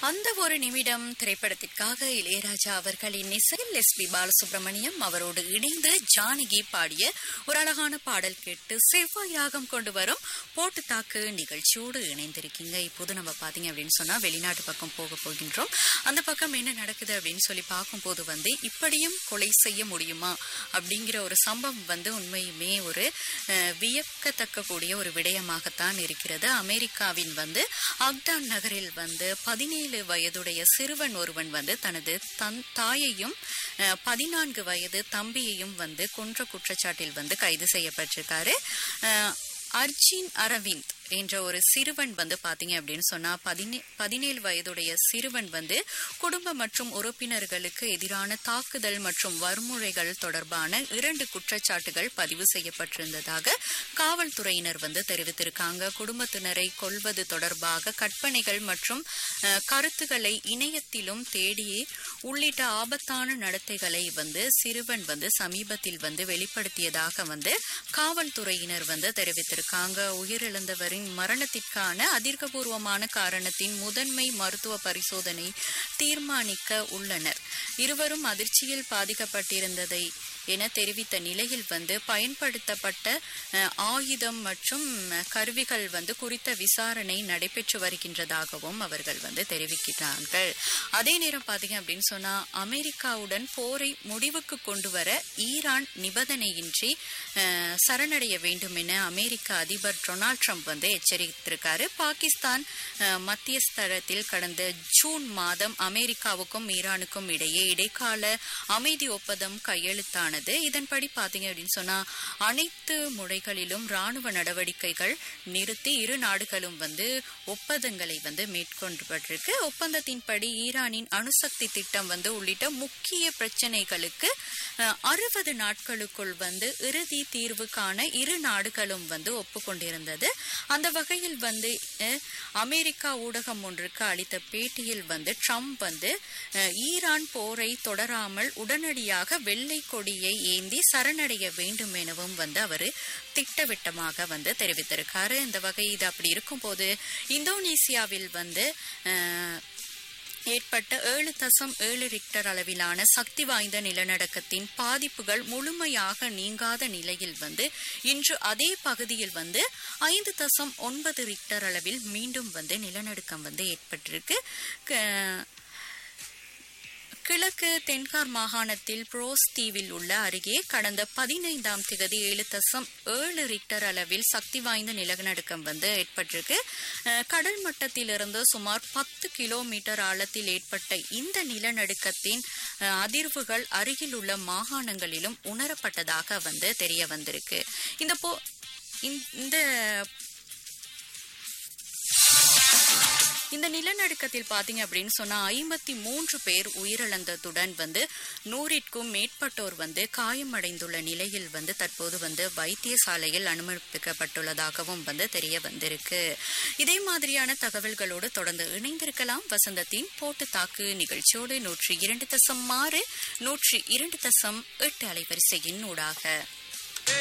அந்த ஒரு நிமிடம் திரைப்படத்திற்காக இளையராஜா அவர்களின் இசையில் எஸ் பி பாலசுப்ரமணியம் அவரோடு இணைந்த ஜானகி பாடிய ஒரு அழகான பாடல் கேட்டு செவ்வாய் ராகம் கொண்டு வரும் போட்டு தாக்கு நிகழ்ச்சியோடு இணைந்திருக்கீங்க இப்போது நம்ம பாத்தீங்க அப்படின்னு சொன்னா வெளிநாட்டு பக்கம் போக போகின்றோம் அந்த பக்கம் என்ன நடக்குது அப்படின்னு சொல்லி பார்க்கும்போது வந்து இப்படியும் கொலை செய்ய முடியுமா அப்படிங்கிற ஒரு சம்பவம் வந்து உண்மையுமே ஒரு அஹ், வியக்கத்தக்க கூடிய ஒரு விடயமாகத்தான் இருக்கிறது அமெரிக்காவின் வந்து அக்டான் நகரில் வந்து பதினேழு வயதுடைய சிறுவன் ஒருவன் வந்து தனது தன் தாயையும் அஹ், பதினான்கு வயது தம்பியையும் வந்து கொன்ற குற்றச்சாட்டில் வந்து கைது செய்யப்பட்டிருக்காரு அஹ், அர்ஜின் அரவிந்த் என்ற ஒரு சிறுவன் வந்து பாத்தீங்க அப்படின்னு சொன்னா பதினே பதினேழு வயதுடைய சிறுவன் வந்து குடும்ப மற்றும் உறுப்பினர்களுக்கு எதிரான தாக்குதல் மற்றும் வன்முறைகள் தொடர்பான இரண்டு குற்றச்சாட்டுகள் பதிவு செய்யப்பட்டிருந்ததாக காவல்துறையினர் வந்து தெரிவித்திருக்காங்க குடும்பத்தினரை கொல்வது தொடர்பாக கற்பனைகள் மற்றும் அஹ், கருத்துக்களை இணையத்திலும் தேடி உள்ளிட்ட ஆபத்தான நடத்தைகளை வந்து சிறுவன் வந்து சமீபத்தில் வந்து வெளிப்படுத்தியதாக வந்து காவல்துறையினர் வந்து தெரிவித்திருக்காங்க உயிரிழந்தவரின் மரணத்திற்கான அதிர்கபூர்வமான காரணத்தின் முதன்மை மருத்துவ பரிசோதனை தீர்மானிக்க உள்ளனர் இருவரும் அதிர்ச்சியில் பாதிக்கப்பட்டிருந்ததை என தெரிவித்த நிலையில் வந்து பயன்படுத்தப்பட்ட அஹ், ஆயுதம் மற்றும் அஹ், கருவிகள் வந்து குறித்த விசாரணை நடைபெற்று வருகின்றதாகவும் அவர்கள் வந்து தெரிவிக்கிறார்கள் அதே நேரம் பாத்தீங்க அப்படின்னு சொன்னா அமெரிக்காவுடன் போரை முடிவுக்கு கொண்டு வர ஈரான் நிபந்தனையின்றி அஹ், சரணடைய வேண்டும் என அமெரிக்க அதிபர் டொனால்ட் ட்ரம்ப் வந்து எச்சரித்திருக்காரு பாகிஸ்தான் அஹ், மத்தியஸ்தரத்தில் கடந்த ஜூன் மாதம் அமெரிக்காவுக்கும் ஈரானுக்கும் இடையே இடைக்கால அமைதி ஒப்பந்தம் கையெழுத்தானது இதன்படி பாத்தீங்க அப்படின்னு சொன்னா அனைத்து முறைகளிலும் ராணுவ நடவடிக்கைகள் நிறுத்தி இரு நாடுகளும் வந்து ஒப்பந்தங்களை வந்து மேற்கொண்டுபட்டிருக்கு ஒப்பந்தத்தின்படி ஈரானின் அணுசக்தி திட்டம் வந்து உள்ளிட்ட முக்கிய பிரச்சனைகளுக்கு அறுபது நாட்களுக்குள் வந்து இறுதி தீர்வு காண இரு நாடுகளும் வந்து ஒப்புக்கொண்டிருந்தது அந்த வகையில் வந்து அஹ், அமெரிக்கா ஊடகம் ஒன்றுக்கு அளித்த பேட்டியில் வந்து ட்ரம்ப் வந்து அஹ், ஈரான் போரை தொடராமல் உடனடியாக வெள்ளை கொடியை ஏந்தி சரணடைய வேண்டும் எனவும் வந்து அவர் திட்டவட்டமாக வந்து தெரிவித்திருக்காரு இந்த வகை இது அப்படி இருக்கும்போது இந்தோனேசியாவில் வந்து அஹ், ஏற்பட்ட ஏழு தசம் ஏழு ரிக்டர் அளவிலான சக்தி வாய்ந்த நிலநடுக்கத்தின் பாதிப்புகள் முழுமையாக நீங்காத நிலையில் வந்து இன்று அதே பகுதியில் வந்து ஐந்து தசம் ஒன்பது ரிக்டர் அளவில் மீண்டும் வந்து நிலநடுக்கம் வந்து ஏற்பட்டிருக்கு க- கிழக்கு தென்கார் மாகாணத்தில் புரோஸ் தீவில் உள்ள அருகே கடந்த பதினைந்தாம் திகதி ஏழு தசம் ஏழு ரிக்டர் அளவில் சக்தி வாய்ந்த நிலநடுக்கம் வந்து ஏற்பட்டிருக்கு அஹ், கடல் மட்டத்திலிருந்து சுமார் பத்து கிலோமீட்டர் ஆழத்தில் ஏற்பட்ட இந்த நிலநடுக்கத்தின் அஹ், அதிர்வுகள் அருகில் உள்ள மாகாணங்களிலும் உணரப்பட்டதாக வந்து தெரிய வந்திருக்கு இந்த போ இந்த- இந்த இந்த நிலநடுக்கத்தில் பாத்தீங்க அப்படின்னு சொன்னா ஐம்பத்தி மூன்று பேர் உயிரிழந்ததுடன் வந்து நூறிற்கும் மேற்பட்டோர் வந்து காயமடைந்துள்ள நிலையில் வந்து தற்போது வந்து வைத்தியசாலையில் அனுமதிக்கப்பட்டுள்ளதாகவும் வந்து தெரிய வந்திருக்கு இதே மாதிரியான தகவல்களோடு தொடர்ந்து இணைந்திருக்கலாம் வசந்தத்தின் போட்டு தாக்கு நிகழ்ச்சியோடு நூற்றி இரண்டு தசம் ஆறு நூற்றி இரண்டு தசம் எட்டு அலைவரிசையின் ஊடாக